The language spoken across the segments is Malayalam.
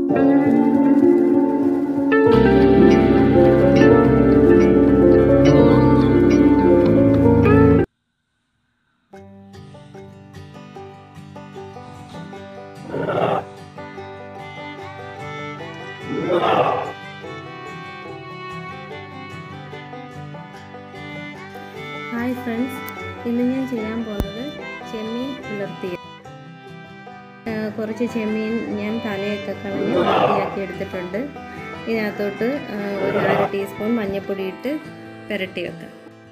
ഹായ് ഫ്രണ്ട്സ് ഇന്ന് ഞാൻ ചെയ്യാൻ പോകുന്നത് ചെമ്മീൻ ഉലർത്തിയ കുറച്ച് ചെമ്മീൻ ഞാൻ തലയൊക്കെ കളഞ്ഞ് വൃത്തിയാക്കി എടുത്തിട്ടുണ്ട് ഇതിനകത്തോട്ട് ആ, ഒരു അര ടീസ്പൂൺ മഞ്ഞൾപ്പൊടി ഇട്ട് പുരട്ടി വെക്കാം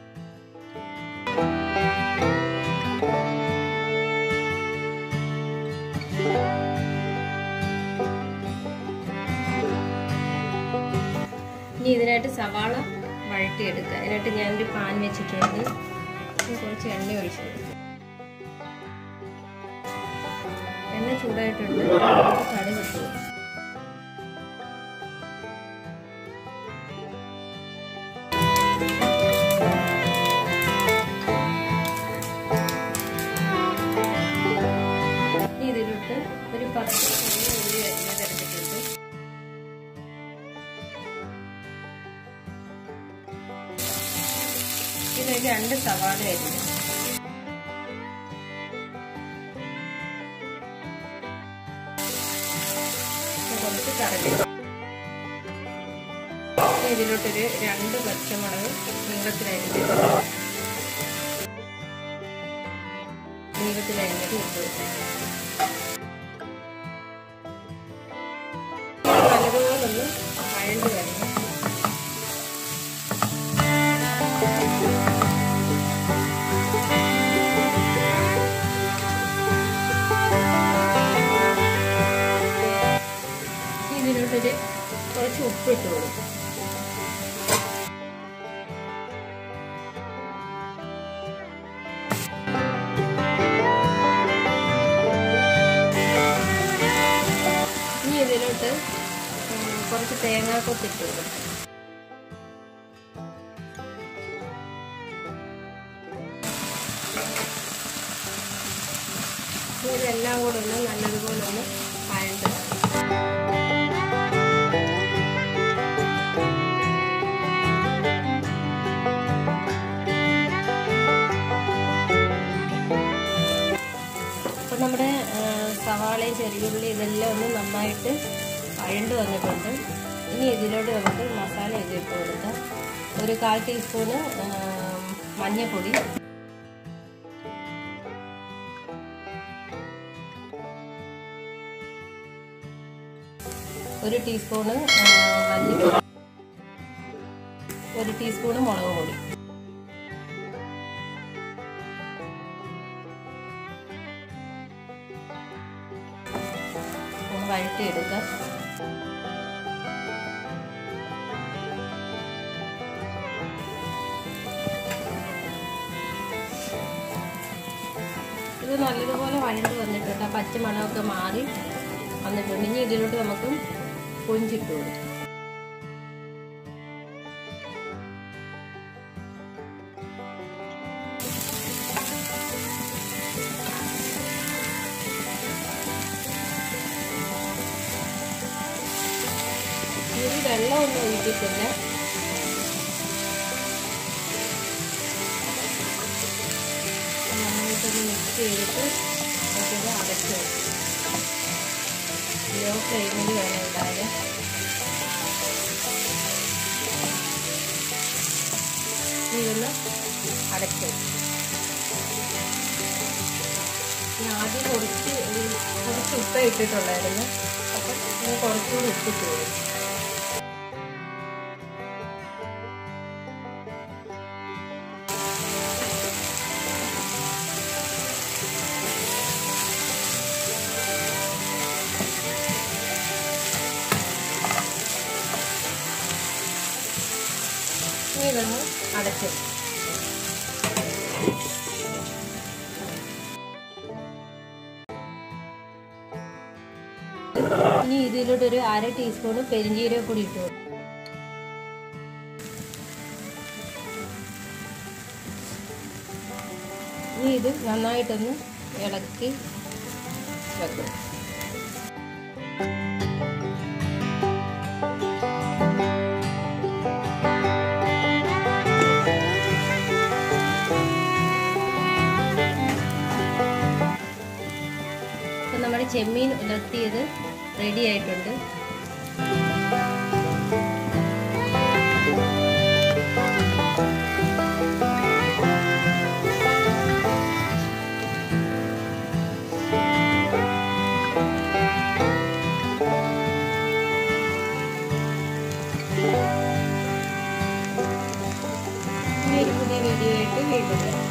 ഇനി ഇതിനായിട്ട് സവാള വഴറ്റിയെടുക്കുക അതിനായിട്ട് ഞാനൊരു പാൻ വെച്ചിട്ടുണ്ട് ഇനി കുറച്ച് എണ്ണ ഒഴിച്ചു കൊടുക്കുക. എണ്ണ ചൂടായിട്ടുണ്ട് അതിലേക്ക് കടുക് ഇട്ട് കൊടുക്കുക. ഇനി ഇതിലോട്ട് ഒരു പത്ത് ചെറിയ ഉള്ളി അരിഞ്ഞതെടുത്തിട്ടുണ്ട് ഇതിൽ രണ്ട് സവാള അരിഞ്ഞു കുറച്ച് കറിവേപ്പില ഇതിലോട്ടൊരു രണ്ട് പച്ചമുളക് നീളത്തിലരിഞ്ഞിട്ട് നീളത്തിലരിഞ്ഞിട്ട് ഇട്ട് വെക്കും. നല്ലതുപോലൊന്ന് വഴണ്ട് വരണം ഇതിലോട്ടൊരു കുറച്ച് ഉപ്പ് ഇട്ട് കൊടുക്കും ഇനി ഇതിലോട്ട് ഉം, കുറച്ച് തേങ്ങാക്കൊത്ത് ഇട്ട് കൊടുക്കും ഇനി ഇതെല്ലാം കൂടെ ഒന്ന് നല്ലതുപോലെ ഒന്ന് വഴണ്ട് അപ്പം നമ്മുടെ ആ, സവാളയും ചെറിയുള്ളി ഇതെല്ലാം ഒന്ന് നന്നായിട്ട് വഴണ്ട് വന്നിട്ടുണ്ട് ഇനി ഇതിലോട്ട് നമുക്ക് മസാല ഇത് ഇട്ട് കൊടുക്കാം ഒരു കാൽ ടീസ്പൂണ് ആ, മഞ്ഞൾപ്പൊടി ഒരു ടീസ്പൂണ് ആ, മല്ലിപ്പൊടി ഒരു ടീസ്പൂണ് മുളക് പൊടി ഒന്ന് വഴറ്റിയെടുക്കാം ഇത് നല്ലതുപോലെ വഴണ്ട് വന്നിട്ടുണ്ട് ആ പച്ചമണമൊക്കെ മാറി വന്നിട്ടുണ്ട് ഇനി ഇതിലോട്ട് നമുക്ക് കൊഞ്ചിട്ട് കൊടുക്കാം ഇതിൽ വെള്ളമൊന്നും ഒഴിച്ചിട്ടില്ല നന്നായിട്ടൊന്ന് മിക്സ് ചെയ്തിട്ട് നമുക്കിത് അടച്ച് വെക്കാം ലോ ഫ്ലെയിമിൽ വേണം ഇടാൻ ഇതൊന്ന് അടച്ച് വെക്കാം ഞാൻ ആദ്യം കുറച്ച് ഒരു കുറച്ച് ഉപ്പ് ഇട്ടിട്ടുണ്ടായിരുന്നു അപ്പം ഞാൻ കുറച്ചുകൂടി ഉപ്പിട്ട് കൊടുക്കും ഇനി ഇതൊന്ന് അടച്ച് വെക്കാം. ഇനി ഇതിലോട്ട് ഒരു അര ടീസ്പൂൺ പെരിഞ്ചീരക പൊടി ഇട്ടു കൊടുക്കും. ഇനി ഇത് നന്നായിട്ടൊന്ന് ഇളക്കി വെക്കും ചെമ്മീൻ ഉലർത്തിയത് റെഡി ആയിട്ടുണ്ട് ഇനി ഒരു പുതിയ വീഡിയോ ആയിട്ട് വീണ്ടും വരാം